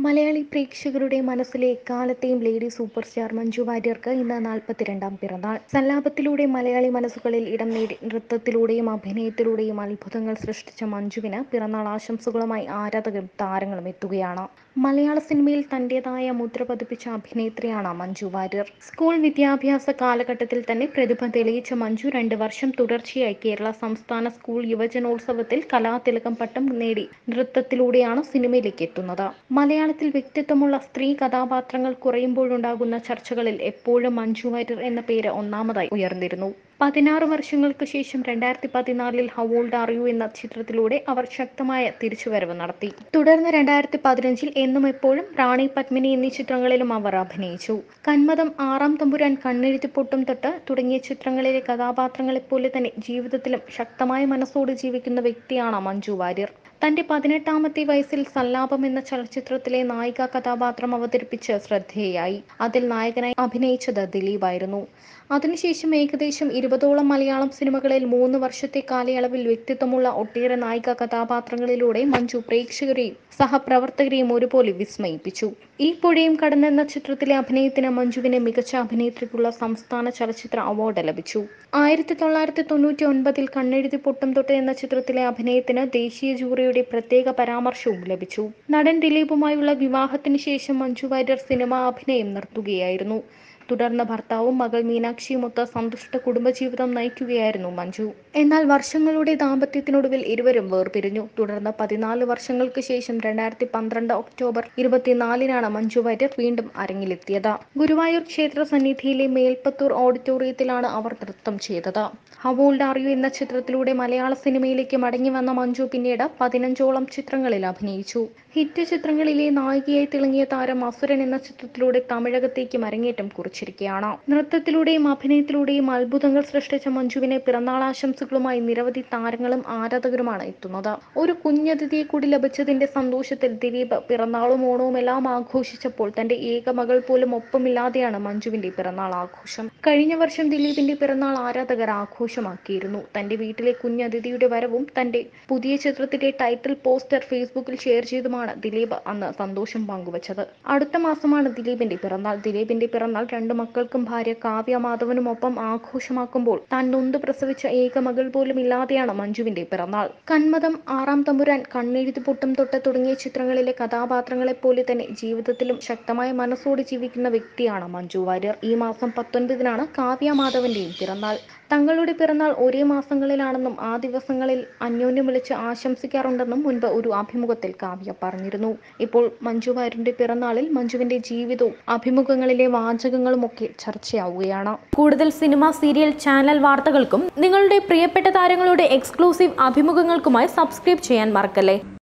മലയാളി പ്രേക്ഷകരുടെ മനസ്സിലെ എക്കാലത്തെയും ലേഡി സൂപ്പർ സ്റ്റാർ മഞ്ജു വാര്യർക്ക് ഇന്ന് നാൽപ്പത്തിരണ്ടാം പിറന്നാൾ സല്ലാപത്തിലൂടെ മലയാളി മനസ്സുകളിൽ ഇടം നേടി നൃത്തത്തിലൂടെയും അഭിനയത്തിലൂടെയും അത്ഭുതങ്ങൾ സൃഷ്ടിച്ച മഞ്ജുവിന് പിറന്നാൾ ആശംസകളുമായി ആരാധകരും താരങ്ങളും എത്തുകയാണ് മലയാള സിനിമയിൽ തന്റേതായ മുദ്ര പതിപ്പിച്ച അഭിനേത്രിയാണ് മഞ്ജു വാര്യർ സ്കൂൾ വിദ്യാഭ്യാസ കാലഘട്ടത്തിൽ തന്നെ പ്രതിഭ തെളിയിച്ച മഞ്ജു രണ്ട് വർഷം തുടർച്ചയായി കേരള സംസ്ഥാന സ്കൂൾ യുവജനോത്സവത്തിൽ കലാതിലകം പട്ടം നേടി നൃത്തത്തിലൂടെയാണ് സിനിമയിലേക്ക് എത്തുന്നത് മലയാളത്തിൽ വ്യക്തിത്വമുള്ള സ്ത്രീ കഥാപാത്രങ്ങൾ കുറയുമ്പോഴുണ്ടാകുന്ന ചർച്ചകളിൽ എപ്പോഴും മഞ്ജു വാര്യർ എന്ന പേര് ഒന്നാമതായി ഉയർന്നിരുന്നു പതിനാറ് വർഷങ്ങൾക്ക് ശേഷം രണ്ടായിരത്തി പതിനാലിൽ ഹവോൾഡ് അറിയൂ എന്ന ചിത്രത്തിലൂടെ അവർ ശക്തമായ തിരിച്ചുവരവ് നടത്തി തുടർന്ന് രണ്ടായിരത്തി പതിനഞ്ചിൽ എന്നും എപ്പോഴും റാണി പത്മിനി എന്നീ ചിത്രങ്ങളിലും അവർ അഭിനയിച്ചു കന്മതം ആറാം തമ്പുരാൻ കണ്ണെഴുതി പൊട്ടും തൊട്ട് തുടങ്ങിയ ചിത്രങ്ങളിലെ കഥാപാത്രങ്ങളെപ്പോലെ തന്നെ ജീവിതത്തിലും ശക്തമായ മനസ്സോട് ജീവിക്കുന്ന വ്യക്തിയാണ് മഞ്ജു വാര്യർ തന്റെ പതിനെട്ടാമത്തെ വയസ്സിൽ സല്ലാപം എന്ന ചലച്ചിത്രത്തിലെ നായിക കഥാപാത്രം അവതരിപ്പിച്ച് ശ്രദ്ധേയായി അതിൽ നായകനായി അഭിനയിച്ചത് ദിലീപായിരുന്നു അതിനുശേഷം ഏകദേശം ഇരുപതോളം മലയാളം സിനിമകളിൽ മൂന്ന് വർഷത്തെ കാലയളവിൽ വ്യക്തിത്വമുള്ള ഒട്ടേറെ നായിക കഥാപാത്രങ്ങളിലൂടെ മഞ്ജു പ്രേക്ഷകരെയും സഹപ്രവർത്തകരെയും ഒരുപോലെ വിസ്മയിപ്പിച്ചു ഈ പുഴയും കടന്നെന്ന ചിത്രത്തിലെ അഭിനയത്തിന് മഞ്ജുവിന് മികച്ച അഭിനേത്രിക്കുള്ള സംസ്ഥാന ചലച്ചിത്ര അവാർഡ് ലഭിച്ചു ആയിരത്തി തൊള്ളായിരത്തി തൊണ്ണൂറ്റി ഒൻപതിൽ കണ്ണെഴുതി പൊട്ടും തൊട്ട് എന്ന ചിത്രത്തിലെ അഭിനയത്തിന് ദേശീയ ജൂറിയുടെ പ്രത്യേക പരാമർശവും ലഭിച്ചു നടൻ ദിലീപുമായുള്ള വിവാഹത്തിന് ശേഷം മഞ്ജു വാര്യർ സിനിമാ അഭിനയം നിർത്തുകയായിരുന്നു തുടർന്ന് ഭർത്താവും മകൾ മീനാക്ഷിയുമൊത്ത് സന്തുഷ്ട കുടുംബജീവിതം നയിക്കുകയായിരുന്നു മഞ്ജു എന്നാൽ വർഷങ്ങളുടെ ദാമ്പത്യത്തിനൊടുവിൽ ഇരുവരും വേർപിരിഞ്ഞു തുടർന്ന് പതിനാല് വർഷങ്ങൾക്ക് ശേഷം രണ്ടായിരത്തി പന്ത്രണ്ട് ഒക്ടോബർ ഇരുപത്തിനാലിനാണ് മഞ്ജു വാര്യർ വീണ്ടും അരങ്ങിലെത്തിയത് ഗുരുവായൂർ ക്ഷേത്ര സന്നിധിയിലെ മേൽപ്പത്തൂർ ഓഡിറ്റോറിയത്തിലാണ് അവർ നൃത്തം ചെയ്തത് ഹവോൾഡ് അറിയൂ എന്ന ചിത്രത്തിലൂടെ മലയാള സിനിമയിലേക്ക് മടങ്ങി വന്ന മഞ്ജു പിന്നീട് പതിനഞ്ചോളം ചിത്രങ്ങളിൽ അഭിനയിച്ചു ഹിറ്റ് ചിത്രങ്ങളിലെ നായികയായി തിളങ്ങിയ താരം അസുരൻ എന്ന ചിത്രത്തിലൂടെ തമിഴകത്തേക്ക് അരങ്ങേറ്റം കുറിച്ചിരിക്കുകയാണ് നൃത്തത്തിലൂടെയും അഭിനയത്തിലൂടെയും അത്ഭുതങ്ങൾ സൃഷ്ടിച്ച മഞ്ജുവിനെ പിറന്നാൾ ആശംസകളുമായി നിരവധി താരങ്ങളും ആരാധകരുമാണ് എത്തുന്നത് ഒരു കുഞ്ഞതിഥിയെ കൂടി ലഭിച്ചതിന്റെ സന്തോഷത്തിൽ ദിലീപ് പിറന്നാളും ഓണവും എല്ലാം ആഘോഷിച്ചപ്പോൾ തന്റെ ഏക മകൾ പോലും ഒപ്പമില്ലാതെയാണ് മഞ്ജുവിന്റെ പിറന്നാൾ ആഘോഷം കഴിഞ്ഞ വർഷം ദിലീപിന്റെ പിറന്നാൾ ആരാധകർ ആഘോഷമാക്കിയിരുന്നു തന്റെ വീട്ടിലെ കുഞ്ഞതിഥിയുടെ വരവും തന്റെ പുതിയ ചിത്രത്തിന്റെ ടൈറ്റിൽ പോസ്റ്റർ ഫേസ്ബുക്കിൽ ഷെയർ ചെയ്തുമാണ് ദിലീപ് അന്ന് സന്തോഷം പങ്കുവച്ചത് അടുത്ത മാസമാണ് ദിലീപിന്റെ പിറന്നാൾ ദിലീപിന്റെ പിറന്നാൾ രണ്ടു മക്കൾക്കും ഭാര്യ കാവ്യ മാധവനുമൊപ്പം ആഘോഷമാക്കുമ്പോൾ താൻ നൊന്ത് പ്രസവിച്ച ഏക മകൾ പോലും ഇല്ലാതെയാണ് മഞ്ജുവിന്റെ പിറന്നാൾ കന്മതം ആറാം തമ്പുരാൻ കണ്ണെഴുതി പൊട്ടും തൊട്ട് തുടങ്ങിയ ചിത്രങ്ങളിലെ കഥാപാത്രങ്ങളെ പോലെ തന്നെ ജീവിതത്തിലും ശക്തമായ മനസ്സോട് ജീവിക്കുന്ന വ്യക്തിയാണ് മഞ്ജു വാര്യർ ഈ മാസം പത്തൊൻപതിനാണ് കാവ്യ മാധവന്റെയും പിറന്നാൾ തങ്ങളുടെ പിറന്നാൾ ഒരേ മാസങ്ങളിലാണെന്നും ആ ദിവസങ്ങളിൽ അന്യോന്യം വിളിച്ച് ആശംസിക്കാറുണ്ടെന്നും മുൻപ് ഒരു അഭിമുഖത്തിൽ കാവ്യ പറഞ്ഞിരുന്നു ഇപ്പോൾ മഞ്ജു വാര്യരുടെ പിറന്നാളിൽ മഞ്ജുവിന്റെ ജീവിതവും അഭിമുഖങ്ങളിലെ വാചകങ്ങളും ഒക്കെ ചർച്ചയാവുകയാണ് കൂടുതൽ സിനിമ സീരിയൽ ചാനൽ വാർത്തകൾക്കും നിങ്ങളുടെ പ്രിയപ്പെട്ട താരങ്ങളുടെ എക്സ്ക്ലൂസീവ് അഭിമുഖങ്ങൾക്കുമായി സബ്സ്ക്രൈബ് ചെയ്യാൻ മറക്കല്ലേ